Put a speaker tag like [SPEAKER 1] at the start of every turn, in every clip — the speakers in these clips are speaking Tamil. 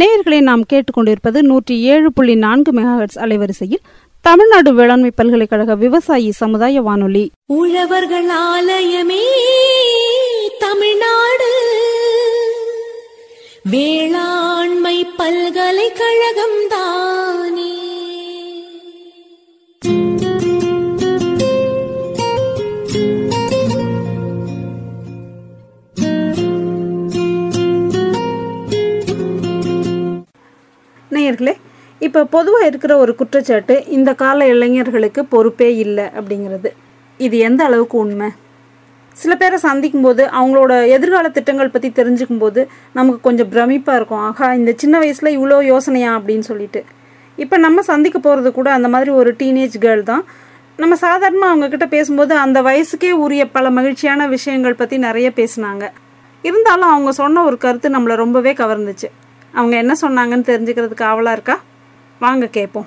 [SPEAKER 1] நேயர்களை நாம் கேட்டுக்கொண்டிருப்பது நூற்றி ஏழு புள்ளி நான்கு மெகாஹெட்ஸ் அலைவரிசையில் தமிழ்நாடு வேளாண்மை பல்கலைக்கழக விவசாயி சமுதாய வானொலி
[SPEAKER 2] உழவர்கள் ஆலயமே தமிழ்நாடு வேளாண்மை பல்கலைக்கழகம் தானே
[SPEAKER 1] நேயர்களே இப்போ பொதுவாக இருக்கிற ஒரு குற்றச்சாட்டு இந்த கால இளைஞர்களுக்கு பொறுப்பே இல்லை அப்படிங்கிறது இது எந்த அளவுக்கு உண்மை சில பேரை சந்திக்கும் போது அவங்களோட எதிர்கால திட்டங்கள் பற்றி தெரிஞ்சுக்கும் போது நமக்கு கொஞ்சம் பிரமிப்பாக இருக்கும் ஆகா இந்த சின்ன வயசில் இவ்வளோ யோசனையா அப்படின்னு சொல்லிட்டு இப்போ நம்ம சந்திக்க போகிறது கூட அந்த மாதிரி ஒரு டீனேஜ் கேர்ள் தான் நம்ம சாதாரணமாக அவங்கக்கிட்ட பேசும்போது அந்த வயசுக்கே உரிய பல மகிழ்ச்சியான விஷயங்கள் பற்றி நிறைய பேசுனாங்க இருந்தாலும் அவங்க சொன்ன ஒரு கருத்து நம்மளை ரொம்பவே கவர்ந்துச்சு அவங்க என்ன சொன்னாங்கன்னு தெரிஞ்சுக்கிறதுக்கு ஆவலாக இருக்கா வாங்க கேட்போம்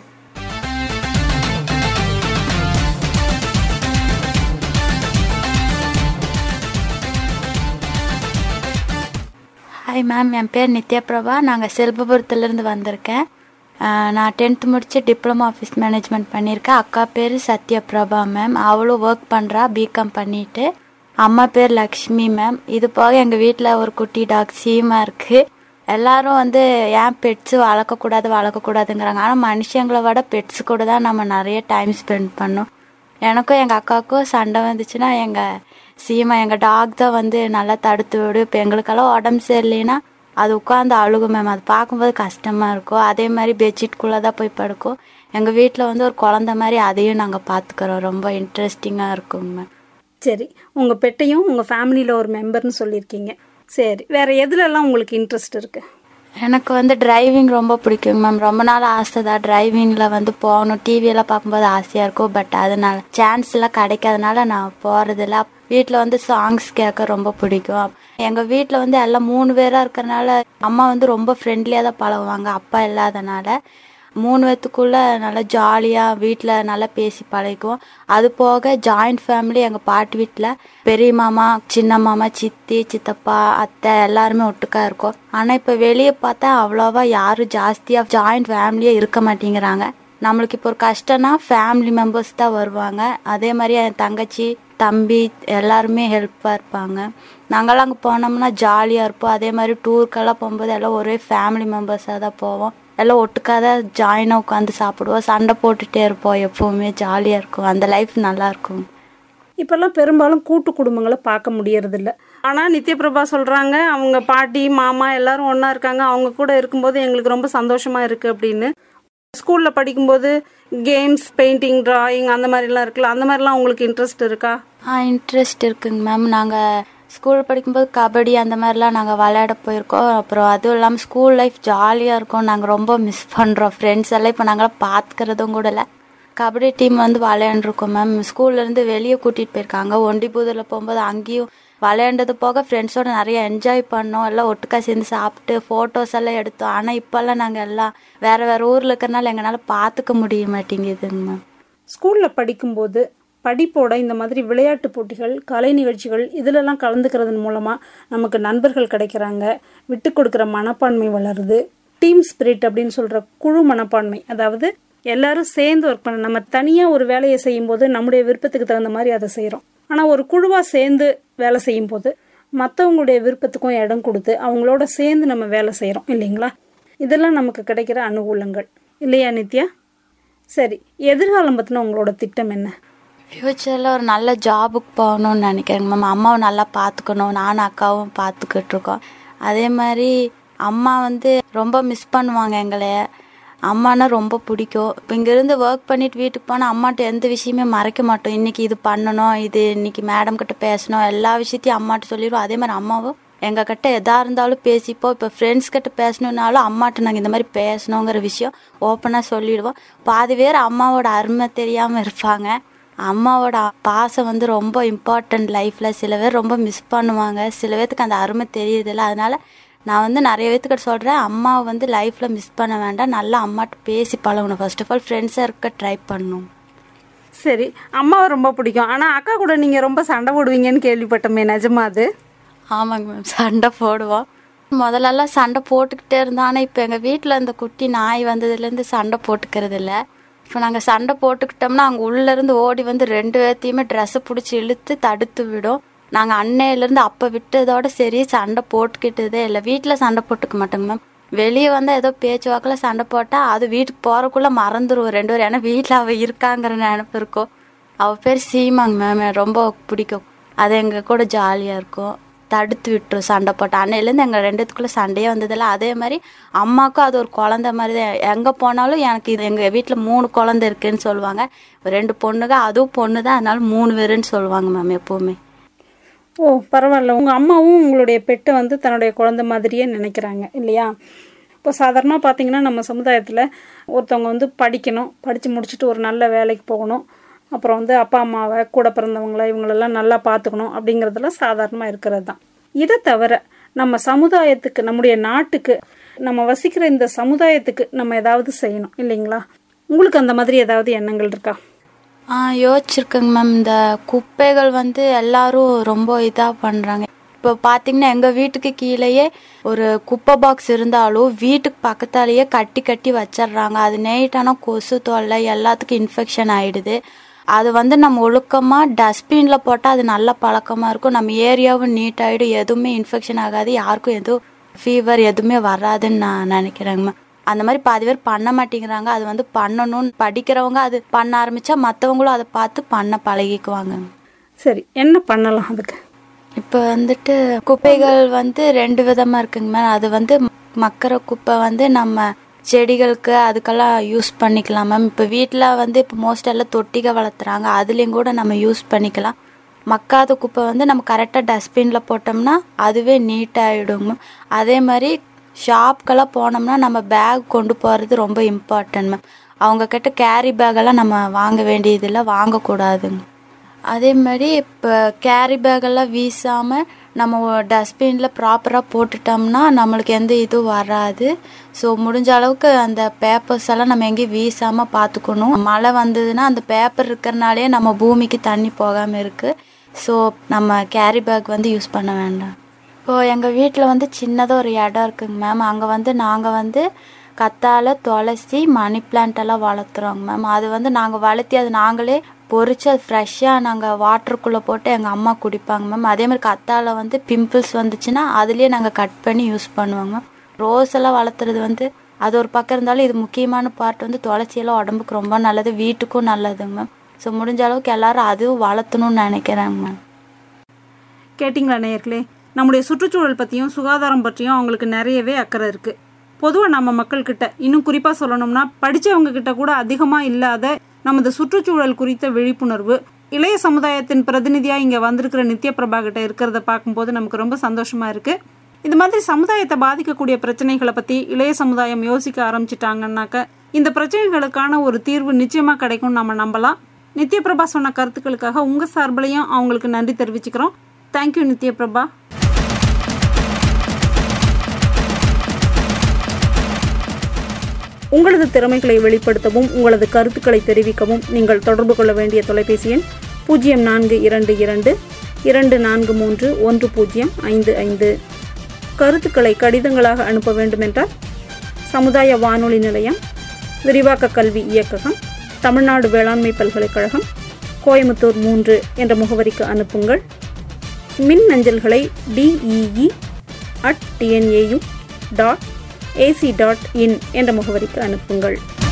[SPEAKER 3] ஹாய் மேம் என் பேர் நித்யா பிரபா நாங்கள் செல்வபுரத்துலேருந்து வந்திருக்கேன் ஆஹ் நான் டென்த்து முடிச்சு டிப்ளமோ ஆஃபீஸ் மேனேஜ்மெண்ட் பண்ணியிருக்கேன் அக்கா பேர் சத்யபிரபா மேம் அவளும் ஒர்க் பண்ணுறா பிகாம் பண்ணிட்டு அம்மா பேர் லக்ஷ்மி மேம் இது போக எங்கள் வீட்டில் ஒரு குட்டி டாக் சீமா இருக்குது எல்லாரும் வந்து ஏன் பெட்ஸு வளர்க்கக்கூடாது வளர்க்கக்கூடாதுங்கிறாங்க ஆனால் மனுஷங்களை விட பெட்ஸ் கூட தான் நம்ம நிறைய டைம் ஸ்பெண்ட் பண்ணோம் எனக்கும் எங்கள் அக்காவுக்கும் சண்டை வந்துச்சுன்னா எங்கள் சீமா எங்கள் டாக் தான் வந்து நல்லா தடுத்து விடு இப்போ எங்களுக்கெல்லாம் உடம்பு சரியில்லைன்னா அது உட்காந்து அழுகும் மேம் அது பார்க்கும்போது கஷ்டமாக இருக்கும் அதே மாதிரி பெட்ஷீட்குள்ளே தான் போய் படுக்கும் எங்கள் வீட்டில் வந்து ஒரு குழந்த மாதிரி அதையும் நாங்கள் பார்த்துக்குறோம் ரொம்ப இன்ட்ரெஸ்டிங்காக இருக்கும் மேம்
[SPEAKER 1] சரி உங்கள் பெட்டையும் உங்கள் ஃபேமிலியில் ஒரு மெம்பர்னு சொல்லியிருக்கீங்க சரி வேறு எதுலெல்லாம் உங்களுக்கு இன்ட்ரெஸ்ட் இருக்குது
[SPEAKER 3] எனக்கு வந்து டிரைவிங் ரொம்ப பிடிக்கும் மேம் ரொம்ப நாள் ஆசை தான் டிரைவிங்கில் வந்து போகணும் டிவியெல்லாம் பார்க்கும்போது ஆசையாக இருக்கும் பட் அதனால சான்ஸ் எல்லாம் கிடைக்காதனால நான் போகிறதில்ல வீட்டில் வந்து சாங்ஸ் கேட்க ரொம்ப பிடிக்கும் எங்கள் வீட்டில் வந்து எல்லாம் மூணு பேராக இருக்கிறனால அம்மா வந்து ரொம்ப ஃப்ரெண்ட்லியாக தான் பழகுவாங்க அப்பா இல்லாதனால மூணு பேத்துக்குள்ள நல்லா ஜாலியாக வீட்டில் நல்லா பேசி பழகுவோம் அது போக ஜாயிண்ட் ஃபேமிலி எங்கள் பாட்டி வீட்டில் பெரிய மாமா சின்ன மாமா சித்தி சித்தப்பா அத்தை எல்லாருமே ஒட்டுக்கா இருக்கோம் ஆனால் இப்போ வெளியே பார்த்தா அவ்வளோவா யாரும் ஜாஸ்தியாக ஜாயிண்ட் ஃபேமிலியே இருக்க மாட்டேங்கிறாங்க நம்மளுக்கு இப்போ ஒரு கஷ்டம்னா ஃபேமிலி மெம்பர்ஸ் தான் வருவாங்க அதே மாதிரி என் தங்கச்சி தம்பி எல்லாருமே ஹெல்ப்பாக இருப்பாங்க நாங்களாம் அங்கே போனோம்னா ஜாலியாக இருப்போம் அதே மாதிரி டூருக்கெல்லாம் போகும்போது எல்லாம் ஒரே ஃபேமிலி மெம்பர்ஸாக தான் போவோம் எல்லாம் ஒட்டுக்காக தான் ஜாயினாக உட்காந்து சாப்பிடுவோம் சண்டை போட்டுகிட்டே இருப்போம் எப்போவுமே ஜாலியாக இருக்கும் அந்த லைஃப் நல்லா இருக்கும்
[SPEAKER 1] இப்போல்லாம் பெரும்பாலும் கூட்டு குடும்பங்களை பார்க்க முடியறதில்ல ஆனால் நித்யபிரபா சொல்கிறாங்க அவங்க பாட்டி மாமா எல்லாரும் ஒன்றா இருக்காங்க அவங்க கூட இருக்கும்போது எங்களுக்கு ரொம்ப சந்தோஷமாக இருக்குது அப்படின்னு ஸ்கூலில் படிக்கும்போது கேம்ஸ் பெயிண்டிங் டிராயிங் அந்த மாதிரிலாம் இருக்குல்ல அந்த மாதிரிலாம் உங்களுக்கு இன்ட்ரெஸ்ட் இருக்கா
[SPEAKER 3] ஆ இன்ட்ரெஸ்ட் இருக்குங்க மேம் நாங்கள் ஸ்கூல் படிக்கும்போது கபடி அந்த மாதிரிலாம் நாங்கள் விளையாட போயிருக்கோம் அப்புறம் அதுவும் இல்லாமல் ஸ்கூல் லைஃப் ஜாலியாக இருக்கும் நாங்கள் ரொம்ப மிஸ் பண்ணுறோம் ஃப்ரெண்ட்ஸ் எல்லாம் இப்போ நாங்களாம் பார்த்துக்கிறதும் கூட இல்லை கபடி டீம் வந்து விளையாண்டுருக்கோம் மேம் ஸ்கூல்லேருந்து வெளியே கூட்டிகிட்டு போயிருக்காங்க ஒண்டிபுதூரில் போகும்போது அங்கேயும் விளையாண்டது போக ஃப்ரெண்ட்ஸோட நிறைய என்ஜாய் பண்ணோம் எல்லாம் ஒட்டுக்கா சேர்ந்து சாப்பிட்டு ஃபோட்டோஸ் எல்லாம் எடுத்தோம் ஆனால் இப்போல்லாம் நாங்கள் எல்லாம் வேறு வேறு ஊரில் இருக்கிறனால எங்களால் பார்த்துக்க முடிய மாட்டேங்குதுங்க மேம்
[SPEAKER 1] ஸ்கூலில் படிக்கும்போது படிப்போட இந்த மாதிரி விளையாட்டு போட்டிகள் கலை நிகழ்ச்சிகள் இதிலெல்லாம் கலந்துக்கிறதன் மூலமாக நமக்கு நண்பர்கள் கிடைக்கிறாங்க விட்டு கொடுக்குற மனப்பான்மை வளருது டீம் ஸ்பிரிட் அப்படின்னு சொல்கிற குழு மனப்பான்மை அதாவது எல்லாரும் சேர்ந்து ஒர்க் பண்ண நம்ம தனியாக ஒரு வேலையை செய்யும்போது நம்முடைய விருப்பத்துக்கு தகுந்த மாதிரி அதை செய்கிறோம் ஆனால் ஒரு குழுவாக சேர்ந்து வேலை செய்யும்போது மற்றவங்களுடைய விருப்பத்துக்கும் இடம் கொடுத்து அவங்களோட சேர்ந்து நம்ம வேலை செய்கிறோம் இல்லைங்களா இதெல்லாம் நமக்கு கிடைக்கிற அனுகூலங்கள் இல்லையா நித்யா சரி எதிர்காலம் பற்றின உங்களோட திட்டம் என்ன
[SPEAKER 3] ஃப்யூச்சரில் ஒரு நல்ல ஜாபுக்கு போகணும்னு நினைக்கிறேங்க மேம் அம்மாவை நல்லா பார்த்துக்கணும் நானும் அக்காவும் பார்த்துக்கிட்டு இருக்கோம் அதே மாதிரி அம்மா வந்து ரொம்ப மிஸ் பண்ணுவாங்க எங்களை அம்மானா ரொம்ப பிடிக்கும் இப்போ இங்கேருந்து ஒர்க் பண்ணிட்டு வீட்டுக்கு போனால் அம்மாட்ட எந்த விஷயமே மறைக்க மாட்டோம் இன்றைக்கி இது பண்ணணும் இது இன்னைக்கு மேடம் கிட்ட பேசணும் எல்லா விஷயத்தையும் அம்மாட்ட சொல்லிடுவோம் அதே மாதிரி அம்மாவும் எங்கள் கிட்ட எதாக இருந்தாலும் பேசிப்போம் இப்போ ஃப்ரெண்ட்ஸ் கிட்ட பேசணுன்னாலும் அம்மாட்ட நாங்கள் இந்த மாதிரி பேசணுங்கிற விஷயம் ஓப்பனாக சொல்லிடுவோம் பாதி பேர் அம்மாவோட அருமை தெரியாமல் இருப்பாங்க அம்மாவோட பாசம் வந்து ரொம்ப இம்பார்ட்டன்ட் லைஃப்பில் சில பேர் ரொம்ப மிஸ் பண்ணுவாங்க சில பேர்த்துக்கு அந்த அருமை தெரியுதில்ல அதனால நான் வந்து நிறைய பேர்த்துக்கிட்ட சொல்கிறேன் அம்மாவை வந்து லைஃப்பில் மிஸ் பண்ண வேண்டாம் நல்லா அம்மாட்ட பேசி பழகணும் ஃபர்ஸ்ட் ஆஃப் ஆல் ஃப்ரெண்ட்ஸாக இருக்க ட்ரை பண்ணணும்
[SPEAKER 1] சரி அம்மாவை ரொம்ப பிடிக்கும் ஆனால் அக்கா கூட நீங்கள் ரொம்ப சண்டை போடுவீங்கன்னு கேள்விப்பட்டோமே நிஜமா அது
[SPEAKER 3] ஆமாங்க மேம் சண்டை போடுவோம் முதல்லலாம் சண்டை போட்டுக்கிட்டே இருந்தோம் ஆனால் இப்போ எங்கள் வீட்டில் இந்த குட்டி நாய் வந்ததுலேருந்து சண்டை போட்டுக்கிறது இல்லை இப்போ நாங்கள் சண்டை போட்டுக்கிட்டோம்னா அங்கே உள்ளேருந்து ஓடி வந்து ரெண்டு பேர்த்தையுமே ட்ரெஸ்ஸை பிடிச்சி இழுத்து தடுத்து விடும் நாங்கள் அன்னையிலேருந்து அப்போ விட்டதோட சரி சண்டை போட்டுக்கிட்டதே இல்லை வீட்டில் சண்டை போட்டுக்க மாட்டோங்க மேம் வெளியே வந்தால் ஏதோ பேச்சு வாக்கில் சண்டை போட்டால் அது வீட்டுக்கு போகிறக்குள்ளே மறந்துடுவோம் ரெண்டு பேரும் ஏன்னா வீட்டில் அவள் இருக்காங்கிற நினப்பு இருக்கும் அவள் பேர் சீமாங்க மேம் ரொம்ப பிடிக்கும் அது எங்கள் கூட ஜாலியாக இருக்கும் தடுத்து விட்டுரும் சண்டை போட்டு அன்னையிலேருந்து எங்கள் ரெண்டுத்துக்குள்ளே சண்டையே வந்ததில்ல அதே மாதிரி அம்மாவுக்கும் அது ஒரு குழந்த மாதிரி தான் எங்கே போனாலும் எனக்கு இது எங்கள் வீட்டில் மூணு குழந்தை இருக்குன்னு சொல்லுவாங்க ரெண்டு பொண்ணுங்க அதுவும் பொண்ணு தான் அதனால மூணு பேருன்னு சொல்லுவாங்க மேம் எப்போவுமே
[SPEAKER 1] ஓ பரவாயில்ல உங்கள் அம்மாவும் உங்களுடைய பெட்டை வந்து தன்னுடைய குழந்தை மாதிரியே நினைக்கிறாங்க இல்லையா இப்போ சாதாரணமாக பார்த்தீங்கன்னா நம்ம சமுதாயத்தில் ஒருத்தவங்க வந்து படிக்கணும் படித்து முடிச்சுட்டு ஒரு நல்ல வேலைக்கு போகணும் அப்புறம் வந்து அப்பா அம்மாவை கூட பிறந்தவங்கள இவங்களெல்லாம் நல்லா பார்த்துக்கணும் அப்படிங்கிறதெல்லாம் சாதாரணமாக இருக்கிறது தான் இதை தவிர நம்ம சமுதாயத்துக்கு நம்முடைய நாட்டுக்கு நம்ம வசிக்கிற இந்த சமுதாயத்துக்கு நம்ம ஏதாவது செய்யணும் இல்லைங்களா உங்களுக்கு அந்த மாதிரி ஏதாவது எண்ணங்கள் இருக்கா
[SPEAKER 3] ஆ யோசிச்சிருக்கேங்க மேம் இந்த குப்பைகள் வந்து எல்லாரும் ரொம்ப இதாக பண்ணுறாங்க இப்போ பார்த்தீங்கன்னா எங்கள் வீட்டுக்கு கீழேயே ஒரு குப்பை பாக்ஸ் இருந்தாலும் வீட்டுக்கு பக்கத்தாலேயே கட்டி கட்டி வச்சிடுறாங்க அது நைட்டான கொசு தொல்லை எல்லாத்துக்கும் இன்ஃபெக்ஷன் ஆயிடுது அது வந்து நம்ம ஒழுக்கமாக டஸ்ட்பினில் போட்டால் அது நல்ல பழக்கமாக இருக்கும் நம்ம ஏரியாவும் நீட் ஆகிடும் எதுவுமே இன்ஃபெக்ஷன் ஆகாது யாருக்கும் எதுவும் ஃபீவர் எதுவுமே வராதுன்னு நான் நினைக்கிறேங்க மேம் அந்த மாதிரி பாதி பேர் பண்ண மாட்டேங்கிறாங்க அது வந்து பண்ணணும்னு படிக்கிறவங்க அது பண்ண ஆரம்பிச்சா மற்றவங்களும் அதை பார்த்து பண்ண பழகிக்குவாங்க
[SPEAKER 1] சரி என்ன பண்ணலாம் அதுக்கு
[SPEAKER 3] இப்போ வந்துட்டு குப்பைகள் வந்து ரெண்டு விதமாக இருக்குங்க மேம் அது வந்து மக்கிற குப்பை வந்து நம்ம செடிகளுக்கு அதுக்கெல்லாம் யூஸ் பண்ணிக்கலாம் மேம் இப்போ வீட்டில் வந்து இப்போ மோஸ்ட் எல்லாம் தொட்டிக வளர்த்துறாங்க அதுலேயும் கூட நம்ம யூஸ் பண்ணிக்கலாம் மக்காத குப்பை வந்து நம்ம கரெக்டாக டஸ்ட்பினில் போட்டோம்னா அதுவே நீட்டாகிடும் மேம் அதே மாதிரி ஷாப்க்கெல்லாம் போனோம்னா நம்ம பேக் கொண்டு போகிறது ரொம்ப இம்பார்ட்டன்ட் மேம் அவங்க கிட்ட கேரி பேக்கெல்லாம் நம்ம வாங்க வேண்டியதில்லை வாங்கக்கூடாதுங்க அதே மாதிரி இப்போ கேரி பேக்கெல்லாம் வீசாமல் நம்ம டஸ்ட்பினில் ப்ராப்பராக போட்டுட்டோம்னா நம்மளுக்கு எந்த இதுவும் வராது ஸோ முடிஞ்ச அளவுக்கு அந்த பேப்பர்ஸ் எல்லாம் நம்ம எங்கேயும் வீசாமல் பார்த்துக்கணும் மழை வந்ததுன்னா அந்த பேப்பர் இருக்கிறனாலே நம்ம பூமிக்கு தண்ணி போகாமல் இருக்குது ஸோ நம்ம கேரி பேக் வந்து யூஸ் பண்ண வேண்டாம் இப்போது எங்கள் வீட்டில் வந்து சின்னதாக ஒரு இடம் இருக்குங்க மேம் அங்கே வந்து நாங்கள் வந்து கத்தாழை துளசி மணி பிளான்ட் எல்லாம் வளர்த்துறோங்க மேம் அது வந்து நாங்கள் வளர்த்தி அது நாங்களே பொறிச்சு அது ஃப்ரெஷ்ஷாக நாங்கள் வாட்டருக்குள்ளே போட்டு எங்கள் அம்மா குடிப்பாங்க மேம் அதே மாதிரி கத்தாழை வந்து பிம்பிள்ஸ் வந்துச்சுன்னா அதுலேயே நாங்கள் கட் பண்ணி யூஸ் பண்ணுவோங்க மேம் ரோஸ் எல்லாம் வளர்த்துறது வந்து அது ஒரு பக்கம் இருந்தாலும் இது முக்கியமான பார்ட் வந்து துளசியெல்லாம் உடம்புக்கு ரொம்ப நல்லது வீட்டுக்கும் நல்லதுங்க மேம் ஸோ முடிஞ்ச அளவுக்கு எல்லாரும் அதுவும் வளர்த்தணும்னு நினைக்கிறேங்க மேம்
[SPEAKER 1] கேட்டிங்களா நேயர்களே நம்முடைய சுற்றுச்சூழல் பற்றியும் சுகாதாரம் பற்றியும் அவங்களுக்கு நிறையவே அக்கறை இருக்குது பொதுவாக நம்ம மக்கள்கிட்ட இன்னும் குறிப்பாக சொல்லணும்னா படித்தவங்க கிட்ட கூட அதிகமாக இல்லாத நமது சுற்றுச்சூழல் குறித்த விழிப்புணர்வு இளைய சமுதாயத்தின் பிரதிநிதியாக இங்கே வந்திருக்கிற நித்ய பிரபா கிட்ட இருக்கிறத பார்க்கும்போது நமக்கு ரொம்ப சந்தோஷமாக இருக்குது இந்த மாதிரி சமுதாயத்தை பாதிக்கக்கூடிய பிரச்சனைகளை பற்றி இளைய சமுதாயம் யோசிக்க ஆரம்பிச்சிட்டாங்கன்னாக்க இந்த பிரச்சனைகளுக்கான ஒரு தீர்வு நிச்சயமாக கிடைக்கும் நம்ம நம்பலாம் நித்ய பிரபா சொன்ன கருத்துக்களுக்காக உங்கள் சார்பிலையும் அவங்களுக்கு நன்றி தெரிவிச்சுக்கிறோம் தேங்க்யூ நித்ய பிரபா உங்களது திறமைகளை வெளிப்படுத்தவும் உங்களது கருத்துக்களை தெரிவிக்கவும் நீங்கள் தொடர்பு கொள்ள வேண்டிய தொலைபேசி எண் பூஜ்ஜியம் நான்கு இரண்டு இரண்டு இரண்டு நான்கு மூன்று ஒன்று பூஜ்ஜியம் ஐந்து ஐந்து கருத்துக்களை கடிதங்களாக அனுப்ப வேண்டுமென்றால் சமுதாய வானொலி நிலையம் விரிவாக்க கல்வி இயக்ககம் தமிழ்நாடு வேளாண்மை பல்கலைக்கழகம் கோயமுத்தூர் மூன்று என்ற முகவரிக்கு அனுப்புங்கள் மின் அஞ்சல்களை DEE at TNAU dot AC dot in என்ற முகவரிக்கு அனுப்புங்கள்